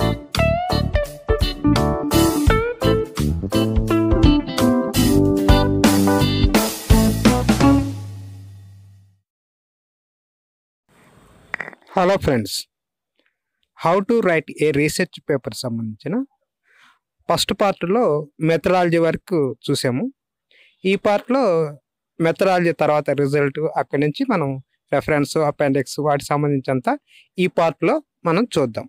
hello friends how to write a research paper సంబంధించిన first పార్ట్లో methodology వరకు చూసాము ఈ పార్ట్లో మెథడాలజీ తర్వాత రిజల్ట్ అక్కడి నుంచి మనం రెఫరెన్స్ అపెండిక్స్ వాటికి సంబంధించినంత ఈ పార్ట్లో మనం చూద్దాం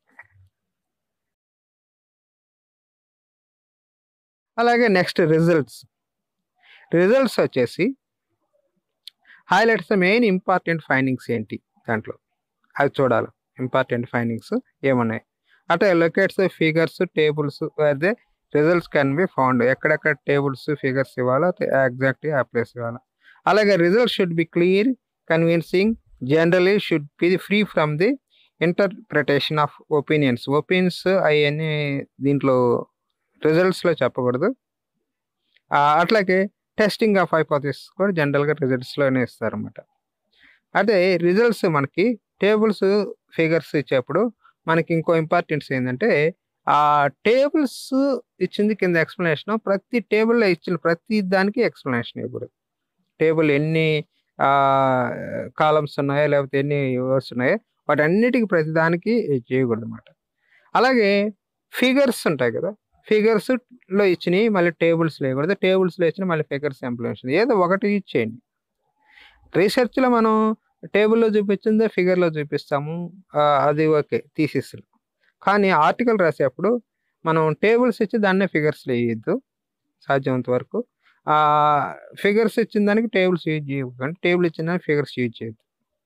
అలాగే నెక్స్ట్ రిజల్ట్స్ రిజల్ట్స్ వచ్చేసి highlights the main important findings ఏంటి దాంట్లో అది చూడాలి ఇంపార్టెంట్ ఫైండింగ్స్ ఏమున్నాయి అంటే locates figures tables they results can be found ఎక్కడెక్కడ టేబుల్స్ ఫిగర్స్ ఇవ్వాలో ఎగ్జాక్ట్గా ఆ ప్లేస్ ఇవ్వాలి అలాగే result should be clear convincing generally should be free from the interpretation of opinions opinions అవన్నీ దీంట్లో రిజల్ట్స్లో చెప్పకూడదు ఆ, అట్లాగే టెస్టింగ్ ఆఫ్ హైపోథిస్ కూడా జనరల్గా రిజల్ట్స్లోనే ఇస్తారన్నమాట అదే రిజల్ట్స్ మనకి టేబుల్స్ ఫిగర్స్ ఇచ్చేప్పుడు మనకి ఇంకో ఇంపార్టెన్స్ ఏంటంటే ఆ టేబుల్స్ ఇచ్చింది కింద ఎక్స్ప్లెనేషన్ ప్రతి టేబుల్లో ఇచ్చిన ప్రతి దానికి ఎక్స్ప్లెనేషన్ ఇవ్వకూడదు టేబుల్ ఎన్ని కాలమ్స్ ఉన్నాయో లేకపోతే ఎన్ని వర్డ్స్ ఉన్నాయో వాటన్నిటికి ప్రతి దానికి చేయకూడదు అనమాట అలాగే ఫిగర్స్ ఉంటాయి కదా ఫిగర్స్ లో ఇచ్చినవి మళ్ళీ టేబుల్స్ లేకూడదు టేబుల్స్ లో ఇచ్చిన మళ్ళీ ఫిగర్స్ ఇంప్లిమెంటేషన్ ఏదో ఒకటి యూజ్ చేయండి రీసెర్చ్ లో మనం టేబుల్లో చూపించిందే ఫిగర్ లో చూపిస్తాము ఆ, అది ఓకే తీసేస్తాం కానీ ఆర్టికల్ రాసేటప్పుడు మనం టేబుల్స్ ఇచ్చి దాన్నే ఫిగర్స్ వేయద్దు సాధ్యమంత వరకు ఆ ఫిగర్స్ ఇచ్చిన దానికి టేబుల్స్ యూజ్ చేయకండి టేబుల్ ఇచ్చిన దానికి ఫిగర్స్ యూజ్ చేయొద్దు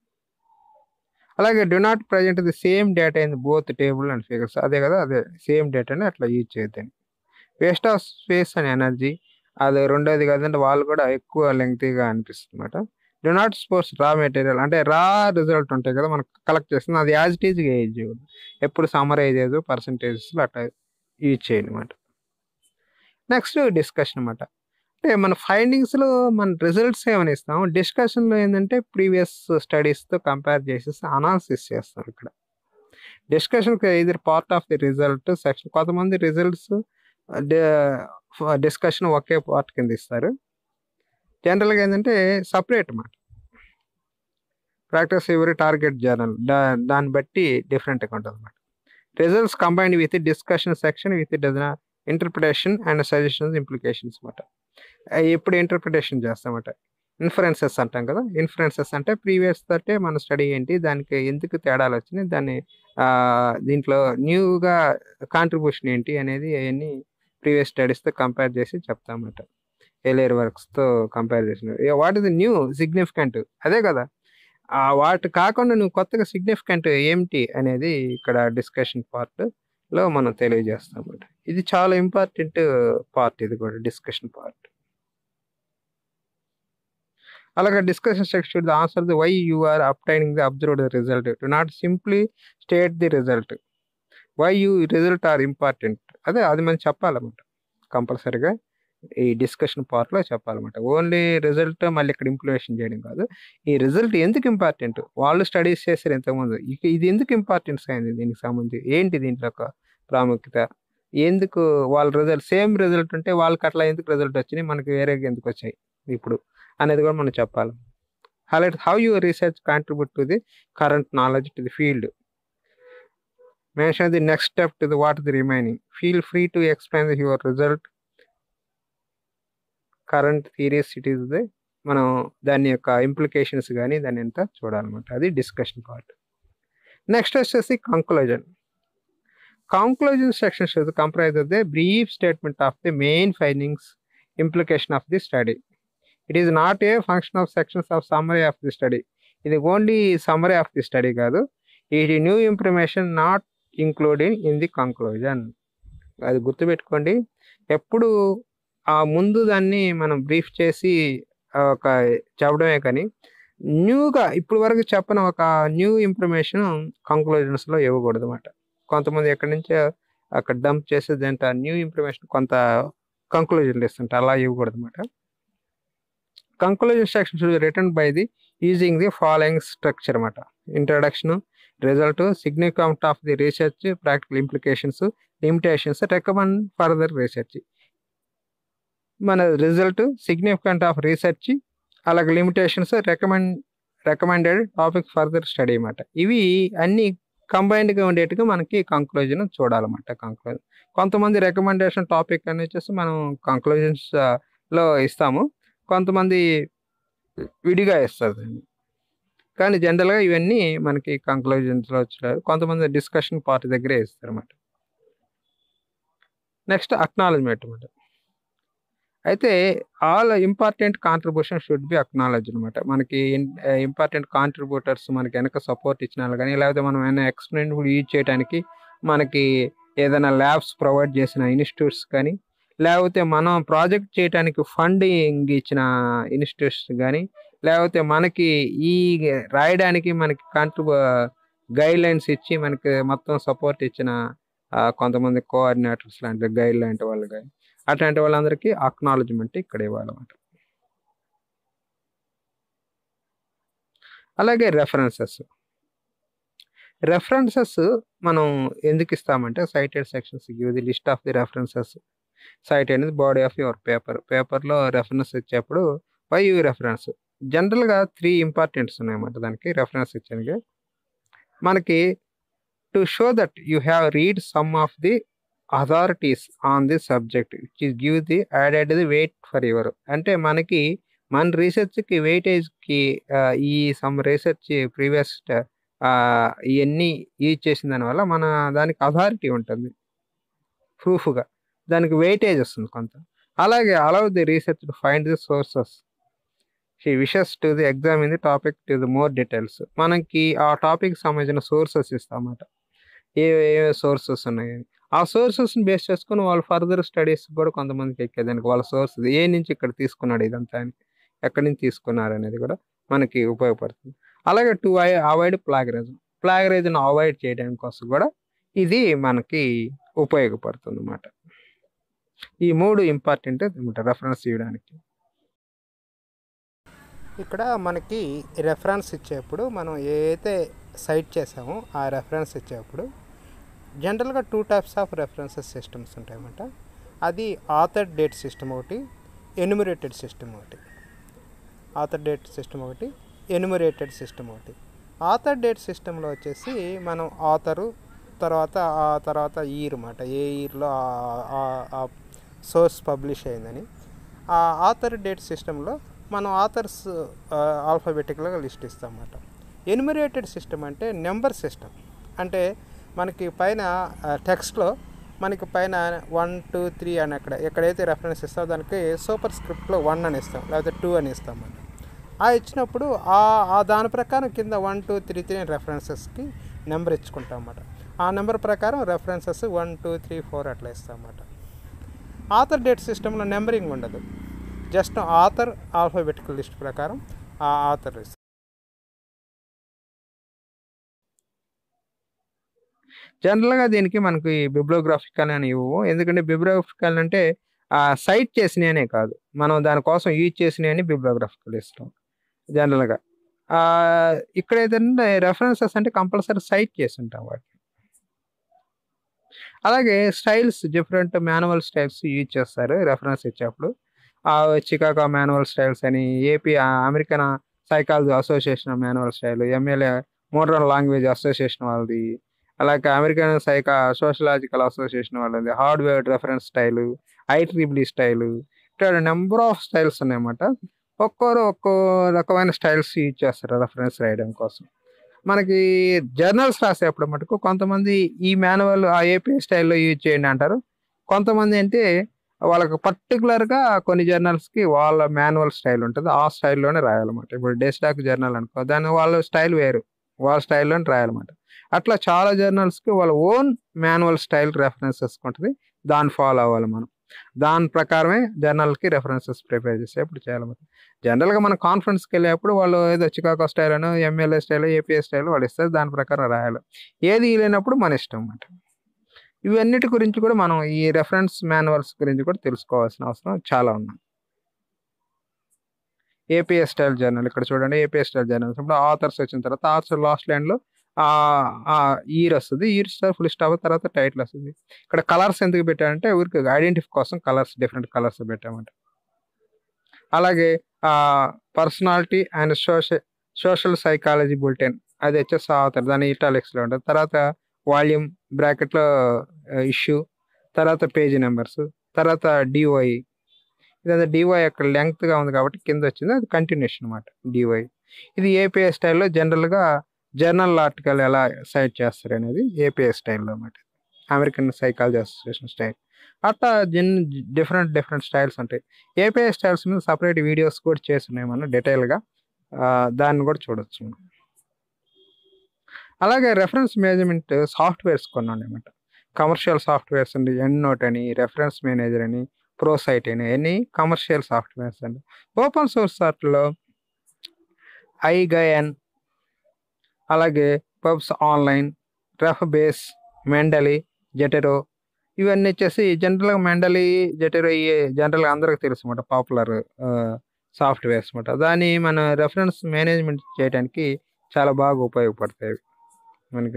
అలాగే do not present the same data in both table and figures అదే కదా అదే సేమ్ డేటాని అట్లా యూజ్ చేయొద్దని waste of space and energy అది రెండోది కదంటే వాళ్ళు కూడా ఎక్కువ లెంగ్తీగా అనిపిస్తుంది అనమాట do not sports raw material అంటే రా రిజల్ట్ ఉంటాయి కదా మనం కలెక్ట్ చేస్తుంది అది యాజ్ ఇట్ ఈజ్గా యూజ్ చేయకూడదు ఎప్పుడు సమ్మరైజ్ పర్సంటేజెస్లో అట్లా యూజ్ చేయండి అనమాట నెక్స్ట్ డిస్కషన్ అనమాట అంటే మన ఫైండింగ్స్లో మన రిజల్ట్స్ ఏమైనా ఇస్తాం డిస్కషన్లో ఏంటంటే ప్రీవియస్ స్టడీస్తో కంపేర్ చేసేసి అనాలిసిస్ చేస్తాం ఇక్కడ డిస్కషన్కి ఇది part of the result section కొంతమంది రిజల్ట్స్ డిస్కషన్ ఒకే పార్ట్ కింద ఇస్తారు జనరల్గా ఏంటంటే సపరేట్ అన్నమాట ప్రాక్టీస్ ఎవరి టార్గెట్ జర్నల్ దాన్ని బట్టి డిఫరెంట్గా ఉంటుంది అనమాట results combined with discussion section with interpretation and suggestions implications అనమాట ఎప్పుడు ఇంటర్ప్రిటేషన్ చేస్తామట ఇన్ఫరెన్సెస్ అంటాం కదా ఇన్ఫరెన్సెస్ అంటే ప్రీవియస్ తోటే మన స్టడీ ఏంటి దానికి ఎందుకు తేడాలు వచ్చినాయి దాన్ని ఆ, దీంట్లో న్యూగా కాంట్రిబ్యూషన్ ఏంటి అనేది అవన్నీ ప్రీవియస్ స్టడీస్తో కంపేర్ చేసి చెప్తామట ఎలియర్ వర్క్స్తో కంపేర్ చేసిన what is the new significant అదే కదా ఆ వాటి కాకుండా నువ్వు కొత్తగా సిగ్నిఫికెంట్ ఏమిటి అనేది ఇక్కడ డిస్కషన్ పార్ట్ లో మనం తెలియజేస్తాం అన్నమాట ఇది చాలా ఇంపార్టెంట్ పార్ట్ ఇది కూడా డిస్కషన్ పార్ట్ అలాగే discussion section the answer the why you are obtaining the observed result do not simply state the result why you result are important అదే అది మనం చెప్పాలన్నమాట కంపల్సరీగా ఈ డిస్కషన్ పార్ట్లో చెప్పాలన్నమాట ఓన్లీ రిజల్ట్ మళ్ళీ ఇక్కడ ఇంప్లిమేషన్ చేయడం కాదు ఈ రిజల్ట్ ఎందుకు ఇంపార్టెంట్ వాళ్ళు స్టడీస్ చేశారు ఇంతకుముందు ఇక ఇది ఎందుకు ఇంపార్టెన్స్ అయింది దీనికి సంబంధించి ఏంటి దీంట్లో యొక్క ప్రాముఖ్యత ఎందుకు వాళ్ళ రిజల్ట్ సేమ్ రిజల్ట్ ఉంటే వాళ్ళకి అట్లా ఎందుకు రిజల్ట్ వచ్చినాయి మనకి వేరేగా ఎందుకు వచ్చాయి ఇప్పుడు అనేది కూడా మనం చెప్పాలి highlight how your research contribute to the current knowledge to the field mention the next step to the what the remaining feel free to explain the your result current theories it is the మనం దాని యొక్క implications కానీ దాని ఎంత చూడాలన్నమాట అది discussion part next వచ్చేసి conclusion conclusion section should comprise of the brief statement of the main findings implication of the study it is not a function of sections of summary of the study ఇది only summary of the study కాదు ఇది new information not including in the conclusion అది గుర్తుపెట్టుకోండి ఎప్పుడు ఆ ముందు దాన్ని మనం బ్రీఫ్ చేసి ఆ, ఒక చెప్పడమే కానీ న్యూగా ఇప్పుడు వరకు చెప్పిన ఒక న్యూ ఇన్ఫర్మేషన్ కంక్లూజన్స్లో ఇవ్వకూడదు అనమాట కొంతమంది ఎక్కడి నుంచో అక్కడ డంప్ చేసి దాంట్లో న్యూ ఇన్ఫర్మేషన్ కొంత కంక్లూజన్లు ఇస్తుంటారు అలా ఇవ్వకూడదు అనమాట conclusion section return by the using the following structure అనమాట introduction result significant of the research practical implications limitations recommend further research మన రిజల్ట్ సిగ్నిఫికెంట్ ఆఫ్ రీసెర్చ్ అలాగే limitations recommend recommended topic further study అన్నమాట ఇవి అన్ని కంబైన్డ్గా ఉండేట్టుగా మనకి conclusion చూడాలన్నమాట కంక్లూజన్ కొంతమంది రికమెండేషన్ టాపిక్ అని వచ్చేసి మనం కంక్లూజన్స్ లో ఇస్తాము కొంతమంది విడిగా ఇస్తారు దాన్ని కానీ జనరల్గా ఇవన్నీ మనకి కంక్లూజన్స్లో వచ్చారు కొంతమంది డిస్కషన్ పార్ట్ దగ్గరే ఇస్తారు అన్నమాట నెక్స్ట్ అక్నాలజ్మెంట్ అనమాట అయితే all important contribution should be acknowledge అనమాట మనకి ఇంపార్టెంట్ కాంట్రిబ్యూటర్స్ మనకి వెనక సపోర్ట్ ఇచ్చిన వాళ్ళు కానీ లేకపోతే మనం ఏమైనా ఎక్స్పెరిమెంట్ యూజ్ చేయడానికి మనకి ఏదైనా ల్యాబ్స్ ప్రొవైడ్ చేసిన ఇన్స్టిట్యూట్స్ కానీ లేకపోతే మనం ప్రాజెక్ట్ చేయడానికి ఫండింగ్ ఇచ్చిన ఇన్స్టిట్యూట్స్ కానీ లేకపోతే మనకి ఈ రాయడానికి మనకి కాంట్రిబ్యూ గైడ్ లైన్స్ ఇచ్చి మనకి మొత్తం సపోర్ట్ ఇచ్చిన ఆ, కొంతమంది కోఆర్డినేటర్స్ లాంటి గైడ్ లాంటి వాళ్ళు కానీ అట్లాంటి వాళ్ళందరికీ అక్నాలజ్మెంట్ ఇక్కడ ఇవ్వాలన్నమాట అలాగే రెఫరెన్సెస్ రెఫరెన్సెస్ మనం ఎందుకు ఇస్తామంటే cited sections give the list of the references cite అనేది బాడీ ఆఫ్ యువర్ పేపర్ పేపర్లో రెఫరెన్స్ ఇచ్చేప్పుడు వై యూ రెఫరెన్స్ జనరల్గా త్రీ ఇంపార్టెంట్స్ ఉన్నాయన్నమాట దానికి రెఫరెన్స్ ఇచ్చానికి మనకి to show that you have read some of the authorities on the subject which is give the added the weight for your అంటే మనకి మన రీసెర్చ్కి వెయిటేజ్కి ఈ సమ్ రీసెర్చ్ ప్రీవియస్ ఇవన్నీ యూజ్ చేసిన దానివల్ల మన దానికి అథారిటీ ఉంటుంది ప్రూఫ్గా దానికి వెయిటేజ్ వస్తుంది కొంత అలాగే allow the research to find the sources she wishes to the examine the topic to the more details మనకి ఆ టాపిక్ సంబంధించిన సోర్సెస్ ఇస్తామన్నమాట ఏ ఏ సోర్సెస్ ఉన్నాయి ఆ సోర్సెస్ని బేస్ చేసుకుని వాళ్ళు ఫర్దర్ స్టడీస్ కూడా కొంతమందికి ఎక్కేదానికి వాళ్ళ సోర్స్ ఏ నుంచి ఇక్కడ తీసుకున్నాడు ఇదంతా అని ఎక్కడి నుంచి తీసుకున్నారు అనేది కూడా మనకి ఉపయోగపడుతుంది అలాగే to avoid plagiarism plagiarism avoid చేయడానికి కోసం కూడా ఇది మనకి ఉపయోగపడుతుంది అన్నమాట ఈ మూడు ఇంపార్టెంట్ రెఫరెన్స్ చేయడానికి ఇక్కడ మనకి రెఫరెన్స్ ఇచ్చేప్పుడు మనం ఏదైతే సైట్ చేసామో ఆ రెఫరెన్స్ ఇచ్చేప్పుడు జనరల్గా two types of references systems ఉంటాయన్నమాట అది ఆథర్ డేట్ సిస్టమ్ ఒకటి ఎన్యుమరేటెడ్ సిస్టమ్ ఒకటి ఆథర్ డేట్ సిస్టమ్ ఒకటి ఎన్యుమరేటెడ్ సిస్టమ్ ఒకటి ఆథర్ డేట్ సిస్టంలో వచ్చేసి మనం ఆథరు తర్వాత ఆ తర్వాత ఇయర్ అన్నమాట ఏ ఇయర్లో ఆ సోర్స్ పబ్లిష్ అయిందని ఆ ఆథర్ డేట్ సిస్టంలో మనం ఆథర్స్ ఆల్ఫాబెటికల్గా లిస్ట్ ఇస్తాం అన్నమాట ఎన్యుమరేటెడ్ సిస్టమ్ అంటే నెంబర్ సిస్టమ్ అంటే మనకి పైన టెక్స్ట్లో మనకి పైన వన్ టూ త్రీ అని అక్కడ ఎక్కడైతే రెఫరెన్స్ ఇస్తామో దానికి సూపర్ స్క్రిప్ట్లో వన్ అని ఇస్తాం లేకపోతే టూ అని ఇస్తాం అన్నమాట ఆ ఇచ్చినప్పుడు ఆ ఆ దాని ప్రకారం కింద వన్ టూ త్రీ త్రీ రెఫరెన్సెస్కి నెంబర్ ఇచ్చుకుంటాం అన్నమాట ఆ నెంబర్ ప్రకారం references one two three four అట్లా ఇస్తాం అన్నమాట ఆథర్ డేట్ సిస్టంలో నెంబరింగ్ ఉండదు జస్ట్ ఆథర్ ఆల్ఫాబెటికల్ లిస్ట్ ప్రకారం ఆ ఆథర్ ఇస్తాం జనరల్గా దీనికి మనకి బిబ్లోగ్రాఫికల్ అని ఇవ్వవు ఎందుకంటే బిబ్లోగ్రాఫికల్ అంటే సైట్ చేసిననే కాదు మనం దానికోసం యూజ్ చేసినవి బిబ్లోగ్రాఫికల్ ఇస్తాం జనరల్గా ఇక్కడ ఏదంటే రెఫరెన్సెస్ అంటే కంపల్సరీ సైట్ చేసి ఉంటాం వాటిని అలాగే styles different manual styles use చేస్తారు రెఫరెన్స్ ఇచ్చేప్పుడు చికాగో మాన్యువల్ స్టైల్స్ అని AP American psychology association manual style MLA modern language association వాళ్ళది అలాగే అమెరికన్ సైకా సోషలాజికల్ అసోసియేషన్ వాళ్ళది Harvard reference style I triple E style ఇట్లా నెంబర్ ఆఫ్ స్టైల్స్ ఉన్నాయన్నమాట ఒక్కోరు ఒక్కో రకమైన స్టైల్స్ యూజ్ చేస్తారు రెఫరెన్స్ రాయడం కోసం మనకి జర్నల్స్ రాసేటప్పుడు మటుకు కొంతమంది ఈ మాన్యువల్ ఆ ఏపీ స్టైల్లో యూజ్ చేయండి అంటారు కొంతమంది అంటే వాళ్ళకి పర్టికులర్గా కొన్ని జర్నల్స్కి వాళ్ళ మాన్యువల్ స్టైల్ ఉంటుంది ఆ స్టైల్లోనే రాయాలన్నమాట ఇప్పుడు డెస్టాక్ జర్నల్ అనుకో దాని వాళ్ళ స్టైల్ వేరు వాళ్ళ స్టైల్లోనే రాయాలన్నమాట అట్లా చాలా జర్నల్స్కి వాళ్ళ ఓన్ మాన్యువల్ స్టైల్ రెఫరెన్సెస్ ఉంటుంది దాన్ని ఫాలో అవ్వాలి మనం దాని ప్రకారమే జర్నల్కి రెఫరెన్సెస్ ప్రిపేర్ చేసేప్పుడు చేయాలన్నమాట జనరల్గా మన కాన్ఫరెన్స్కి వెళ్ళేప్పుడు వాళ్ళు ఏదో చికాగో స్టైల్ అని ఎంఎల్ఏ స్టైల్ ఏపీఏ స్టైల్ వాళ్ళు ఇస్తారు దాని ప్రకారం రాయాలి ఏది లేనప్పుడు మన ఇష్టం అన్నమాట ఇవన్నిటి గురించి కూడా మనం ఈ రెఫరెన్స్ మాన్యువల్స్ గురించి కూడా తెలుసుకోవాల్సిన అవసరం చాలా ఉంది ఏపీఎస్ స్టైల్ జర్నల్ ఇక్కడ చూడండి ఏపీఎస్ స్టైల్ జర్నల్స్ ఇప్పుడు ఆథర్స్ వచ్చిన తర్వాత ఆథర్స్ లాస్ట్ లైన్లో ఈర్ వస్తుంది ఈర్ స్టార్ ఫుల్ స్టాప్ తర్వాత టైటిల్ వస్తుంది ఇక్కడ కలర్స్ ఎందుకు పెట్టారంటే ఊరికి ఐడెంటిఫై కోసం కలర్స్ డిఫరెంట్ కలర్స్ పెట్టామంట అలాగే personality and social social psychology bulletin అది వచ్చేసి అవుతారు దాని ఇటాలిక్స్లో ఉంటుంది తర్వాత వాల్యూమ్ బ్రాకెట్లో ఇష్యూ తర్వాత పేజీ నెంబర్స్ తర్వాత డివై ఇదంతా డివై యొక్క లెంగ్త్గా ఉంది కాబట్టి కింద వచ్చింది అది కంటిన్యూషన్ అనమాట డివై ఇది ఏపీఐ స్టైల్లో జనరల్గా జర్నల్ ఆర్టికల్ ఎలా సైట్ చేస్తారు అనేది ఏపీఐ స్టైల్లో అనమాట అమెరికన్ సైకాలజీ అసోసియేషన్ స్టైల్ అట్లా జన్ డిఫరెంట్ డిఫరెంట్ స్టైల్స్ ఉంటాయి ఏపీఐ స్టైల్స్ మీద సపరేట్ వీడియోస్ కూడా చేస్తున్నాయి మనం డీటెయిల్గా దాన్ని కూడా చూడొచ్చు మనం అలాగే రెఫరెన్స్ మేనేజ్మెంట్ సాఫ్ట్వేర్స్ కొన్ని ఉన్నాయన్నమాట కమర్షియల్ సాఫ్ట్వేర్స్ అండి ఎన్ నోట్ అని రెఫరెన్స్ మేనేజర్ అని ప్రోసైట్ అని అన్ని కమర్షియల్ సాఫ్ట్వేర్స్ అండి ఓపెన్ సోర్స్ సాఫ్ట్లో ఐగయన్ అలాగే పబ్స్ online RefBase Mendeley Zotero ఇవన్నీ వచ్చేసి జనరల్గా మెండలి జెటెరో ఇవి జనరల్గా అందరికీ తెలుసు అనమాట పాపులర్ సాఫ్ట్వేర్స్ అనమాట దాన్ని మన రెఫరెన్స్ మేనేజ్మెంట్ చేయడానికి చాలా బాగా ఉపయోగపడతాయి మనకి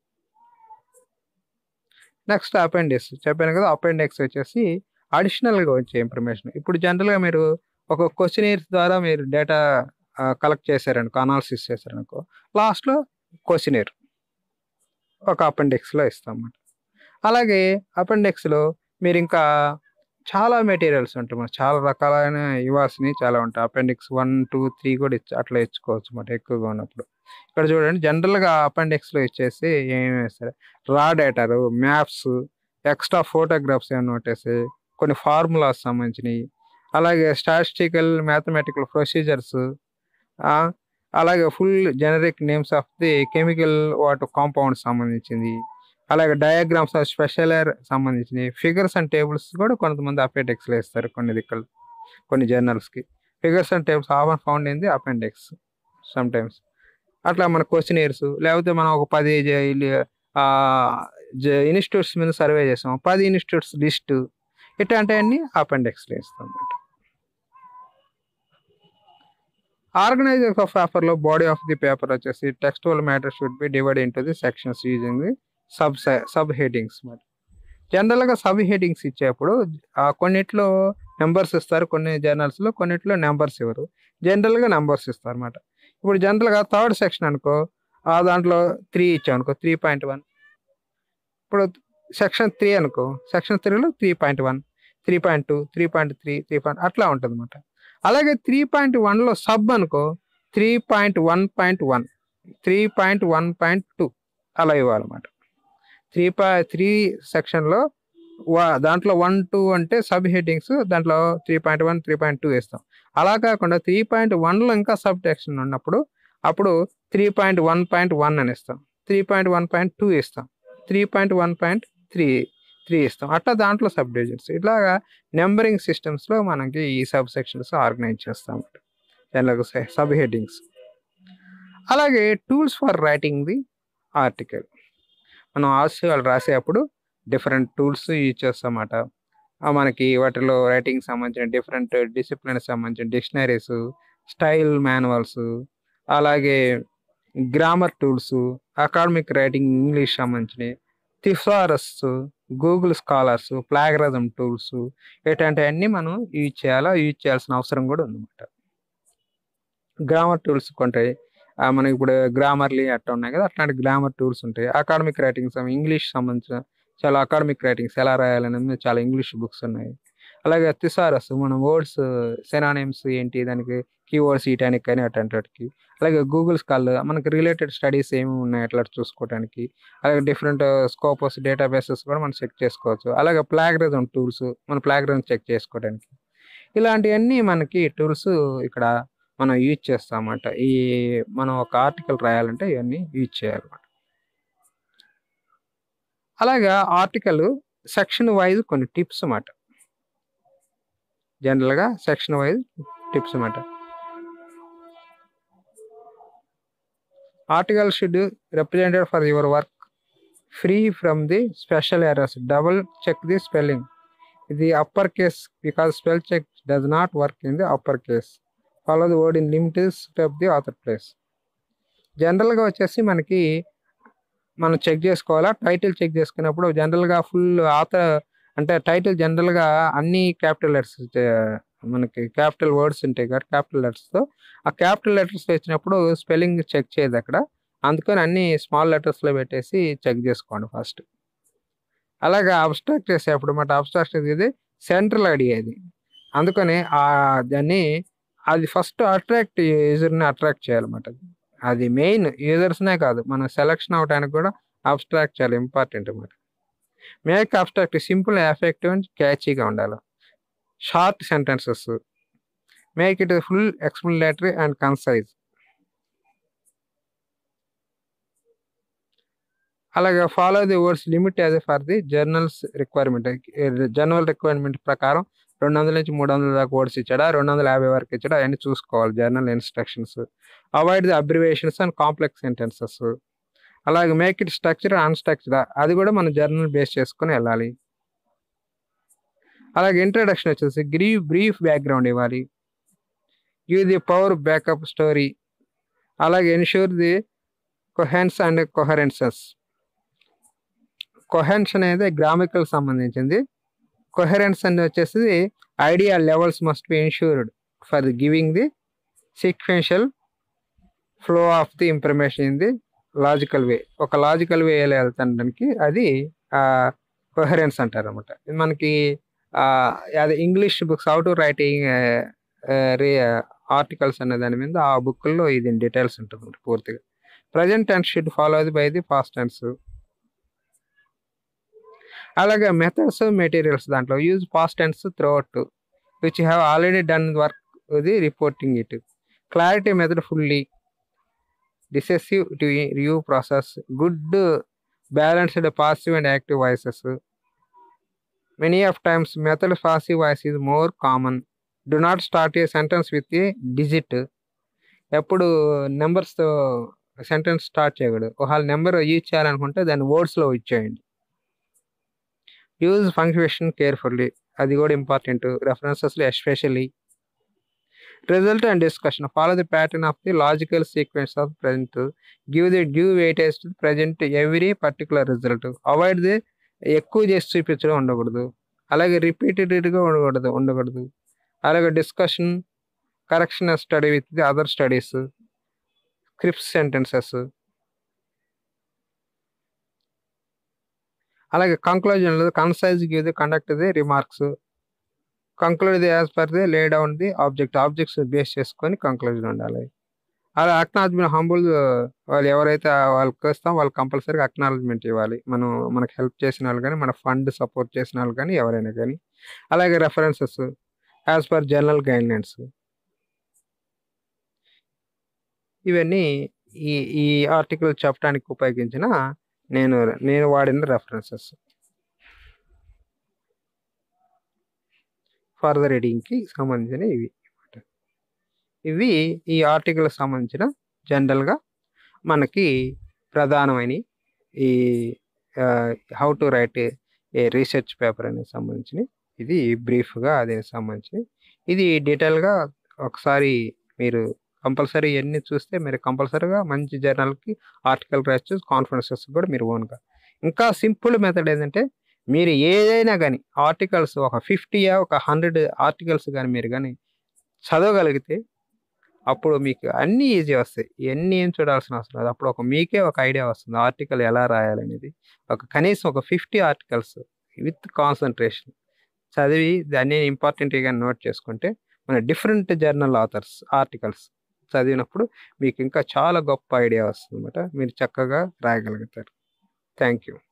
నెక్స్ట్ అపెండిక్స్ చెప్పాను కదా అపెండిక్స్ వచ్చేసి అడిషనల్గా వచ్చే ఇన్ఫర్మేషన్ ఇప్పుడు జనరల్గా మీరు ఒక క్వశ్చనీర్స్ ద్వారా మీరు డేటా కలెక్ట్ చేశారనుకో అనాలిసిస్ చేశారనుకో లాస్ట్లో క్వశ్చనీర్ ఒక అపెండిక్స్లో ఇస్తాం అన్నమాట అలాగే అపెండిక్స్లో మీరు ఇంకా చాలా మెటీరియల్స్ ఉంటాయి మనకు చాలా రకాలైన ఇవ్వాల్సినవి చాలా ఉంటాయి అపెండిక్స్ వన్ టూ త్రీ కూడా ఇచ్చి అట్లా ఇచ్చుకోవచ్చు అన్నమాట ఎక్కువగా ఉన్నప్పుడు ఇక్కడ చూడండి జనరల్గా అపెండిక్స్లో ఇచ్చేసి ఏమేమి వేస్తారు రా డేటాలు మ్యాప్స్ ఎక్స్ట్రా ఫోటోగ్రాఫ్స్ ఏమైనా పెట్టేసి కొన్ని ఫార్ములాస్ సంబంధించినవి అలాగే స్టాటిస్టికల్ మ్యాథమెటికల్ ప్రొసీజర్స్ అలాగే full generic names of the chemical water compound సంబంధించింది అలాగే డయాగ్రామ్స్ ఆఫ్ స్పెషల్ సంబంధించినవి ఫిగర్స్ అండ్ టేబుల్స్ కూడా కొంతమంది అపెండిక్స్లో ఇస్తారు కొన్ని దిక్కలు కొన్ని జర్నల్స్కి figures and tables of and found in the appendix sometimes అట్లా మన క్వశ్చనీర్స్ లేకపోతే మనం ఒక పది ఇన్స్టిట్యూట్స్ మీద సర్వే చేస్తాం పది ఇన్స్టిట్యూట్స్ లిస్ట్ ఇట్లాంటివన్నీ అపెండిక్స్లో ఇస్తాం అన్నమాట ఆర్గనైజర్ ఆఫ్ పేపర్లో బాడీ ఆఫ్ ది పేపర్ వచ్చేసి textual matter should be divide into the sections using the sub sub headings మరి జనరల్గా సబ్ హెడింగ్స్ ఇచ్చేప్పుడు కొన్నిట్లో నెంబర్స్ ఇస్తారు కొన్ని జర్నల్స్లో కొన్నిట్లో నెంబర్స్ ఇవ్వరు జనరల్గా నెంబర్స్ ఇస్తారు అనమాట ఇప్పుడు జనరల్గా థర్డ్ సెక్షన్ అనుకో ఆ దాంట్లో త్రీ ఇచ్చాం అనుకో త్రీ పాయింట్ వన్ ఇప్పుడు సెక్షన్ త్రీ అనుకో సెక్షన్ త్రీలో three point one three point two three point three three point అట్లా ఉంటుంది అనమాట అలాగే త్రీ పాయింట్ వన్లో సబ్ అనుకో three point one point one three point one point two అలా ఇవ్వాలన్నమాట త్రీ పా త్రీ సెక్షన్లో దాంట్లో వన్ టూ అంటే సబ్ హెడ్డింగ్స్ దాంట్లో three point one three point two వేస్తాం అలా కాకుండా త్రీ పాయింట్ వన్లో ఇంకా సబ్ సెక్షన్ ఉన్నప్పుడు అప్పుడు three point one point one అని ఇస్తాం three point one point two ఇస్తాం three point one point three three ఇస్తాం అట్లా దాంట్లో సబ్ డివిజన్స్ ఇట్లాగా నెంబరింగ్ సిస్టమ్స్లో మనకి ఈ సబ్ సెక్షన్స్ ఆర్గనైజ్ చేస్తాం జనరల్గా సబ్ హెడ్డింగ్స్ అలాగే tools for writing the article మనం ఆర్టికల్ రాసేటప్పుడు డిఫరెంట్ టూల్స్ యూజ్ చేస్తామన్నమాట మనకి వాటిలో రైటింగ్ సంబంధించిన డిఫరెంట్ డిసిప్లిన్ సంబంధించిన డిక్షనరీస్ స్టైల్ మాన్యువల్స్ అలాగే grammar tools academic writing English సంబంధించినవి thesaurus Google scholars plagiarism tools ఇట్లాంటివన్నీ మనం యూజ్ చేయాలా యూజ్ చేయాల్సిన అవసరం కూడా ఉందన్నమాట గ్రామర్ టూల్స్ కొంటాయి మనకి ఇప్పుడు గ్రామర్లీ అట్లా ఉన్నాయి కదా అట్లాంటి గ్రామర్ టూల్స్ ఉంటాయి అకాడమిక్ రైటింగ్స్ ఇంగ్లీష్ సంబంధించిన చాలా అకాడమిక్ రైటింగ్స్ ఎలా రాయాలనేది చాలా ఇంగ్లీష్ బుక్స్ ఉన్నాయి అలాగే థిసారస్ మనం వర్డ్స్ సెనానిమ్స్ ఏంటి దానికి కీవర్డ్స్ ఈటానికి కానీ అట్లాంటికి అలాగే గూగుల్ స్కాల్ మనకి రిలేటెడ్ స్టడీస్ ఏమి ఉన్నాయి అట్లా చూసుకోవడానికి అలాగే డిఫరెంట్ స్కోపస్ డేటాబేసెస్ కూడా మనం చెక్ చేసుకోవచ్చు అలాగే ప్లాగరిజం టూల్స్ మన ప్లాగరిజం చెక్ చేసుకోవడానికి ఇలాంటివన్నీ మనకి టూల్స్ ఇక్కడ మనం యూజ్ చేస్తామన్నమాట ఈ మనం ఒక ఆర్టికల్ రాయాలంటే ఇవన్నీ యూజ్ చేయాలన్నమాట అలాగా ఆర్టికల్ సెక్షన్ వైజ్ కొన్ని టిప్స్ అన్నమాట జనరల్గా సెక్షన్ వైజ్ టిప్స్ అన్నమాట article should represented for your work free from the special errors double check the spelling ఇది upper case because spell check does not work in the upper case follow the word in limited of the author place జనరల్గా వచ్చేసి మనకి మనం check చేసుకోవాలా title check చేసుకున్నప్పుడు జనరల్గా full ఆత అంటే title జనరల్గా అన్ని క్యాపిటల్ లెటర్స్ మనకి క్యాపిటల్ వర్డ్స్ ఉంటాయి కదా క్యాపిటల్ లెటర్స్తో ఆ క్యాపిటల్ లెటర్స్ వచ్చినప్పుడు స్పెల్లింగ్ చెక్ చేయదు అక్కడ అందుకని అన్ని స్మాల్ లెటర్స్లో పెట్టేసి చెక్ చేసుకోండి ఫస్ట్ అలాగే అబ్స్ట్రాక్ట్ చేసేప్పుడు మాట అబ్స్ట్రాక్ట్ ఇది సెంట్రల్ అడిగేది అందుకని ఆ దాన్ని అది ఫస్ట్ అట్రాక్ట్ యూజర్ని అట్రాక్ట్ చేయాలన్నమాట అది మెయిన్ యూజర్స్నే కాదు మనం సెలక్షన్ అవడానికి కూడా అబ్స్ట్రాక్ట్ చాలా ఇంపార్టెంట్ అన్నమాట make abstract simple effective and క్యాచీగా ఉండాలి short sentences make it full explanatory and concise అలాగే follow the words limit as for the journals requirement journal requirement ప్రకారం రెండు వందల నుంచి మూడు వందల దాకా వర్డ్స్ ఇచ్చాడా రెండు వందల యాభై వరకు ఇచ్చాడా అవన్నీ చూసుకోవాలి journal instructions avoid the abbreviations and complex sentences అలాగే మేక్ ఇట్ స్ట్రక్చర్ అన్స్ట్రక్చర్ అది కూడా మనం జర్నల్ బేస్ చేసుకుని వెళ్ళాలి అలాగే ఇంట్రడక్షన్ వచ్చేసి గ్రీఫ్ బ్రీఫ్ బ్యాక్గ్రౌండ్ ఇవ్వాలి give the power backup story అలాగే ఎన్ష్యూర్ ది కొహెన్స్ అండ్ కొహరెన్సెస్ కొహెన్స్ అనేది గ్రామికల్ సంబంధించింది కొహరెన్స్ అనేది వచ్చేసి idea levels must be insured for giving the sequential flow of the information in the logical వే ఒక లాజికల్ వే వెళ్తానికి అది కొహరెన్స్ అంటారు అనమాట మనకి అది English books how to writing articles అనే దాని మీద ఆ బుక్లో ఇది డీటెయిల్స్ ఉంటుంది పూర్తిగా present tense should follow by the past tense అలాగే మెథడ్స్ మెటీరియల్స్ దాంట్లో use past tense throughout which have already done work the reporting it clarity method fully decisive to review process good balanced passive and active voices many of times method passive voice is more common do not start A sentence with a digit ఎప్పుడు నెంబర్స్తో sentence start చేయకూడదు ఒకవేళ number use చేయాలనుకుంటే దాన్ని వర్డ్స్లో ఇచ్చేయండి use function carefully అది కూడా important రెఫరెన్సెస్లో especially result and discussion follow the pattern of the logical sequence of present give the give weightage to present every particular result avoid the ఎక్కువ చేసి చూపించడం ఉండకూడదు అలాగే రిపీటెడ్గా ఉండకూడదు ఉండకూడదు అలాగే discussion correction study with the other studies crisp sentences అలాగే conclusion concise give the conduct the remarks conclude the as per the lay down the object objects base చేసుకొని కంక్లూజన్ ఉండాలి అలా అక్నాలజ్మెంట్ హంబుల్ వాళ్ళు ఎవరైతే వాళ్ళకి వస్తాం వాళ్ళు కంపల్సరీగా అక్నాలజ్మెంట్ ఇవ్వాలి మనం మనకు హెల్ప్ చేసిన వాళ్ళు కానీ మన ఫండ్ సపోర్ట్ చేసిన వాళ్ళు కానీ ఎవరైనా కానీ అలాగే references as per general guidelines ఇవన్నీ ఈ ఈ ఆర్టికల్ చెప్పడానికి ఉపయోగించిన నేను నేను వాడిన రెఫరెన్సెస్ ఫర్దర్ రీడింగ్కి సంబంధించిన ఇవి ఇవి ఈ ఆర్టికల్ సంబంధించిన జనరల్గా మనకి ప్రధానమైన ఈ how to write a research paper అనేది సంబంధించి ఇది బ్రీఫ్గా అదే సంబంధించి ఇది డీటెయిల్గా ఒకసారి మీరు కంపల్సరీ ఇవన్నీ చూస్తే మీరు కంపల్సరీగా మంచి జర్నల్కి ఆర్టికల్ రాయొచ్చు కాన్ఫరెన్సెస్ కూడా మీరు ఓన్గా ఇంకా సింపుల్ మెథడ్ ఏంటంటే మీరు ఏదైనా కానీ ఆర్టికల్స్ ఒక ఫిఫ్టీ ఒక హండ్రెడ్ ఆర్టికల్స్ కానీ మీరు కానీ చదవగలిగితే అప్పుడు మీకు అన్నీ ఈజీ వస్తాయి ఇవన్నీ ఏం చూడాల్సిన అవసరం లేదు అప్పుడు ఒక మీకే ఒక ఐడియా వస్తుంది ఆర్టికల్ ఎలా రాయాలనేది ఒక కనీసం ఒక ఫిఫ్టీ ఆర్టికల్స్ విత్ కాన్సన్ట్రేషన్ చదివి దాన్ని ఇంపార్టెంట్గా నోట్ చేసుకుంటే మన డిఫరెంట్ జర్నల్ ఆథర్స్ ఆర్టికల్స్ చదివినప్పుడు మీకు ఇంకా చాలా గొప్ప ఐడియా వస్తుంది అనమాట మీరు చక్కగా రాయగలుగుతారు థ్యాంక్ యూ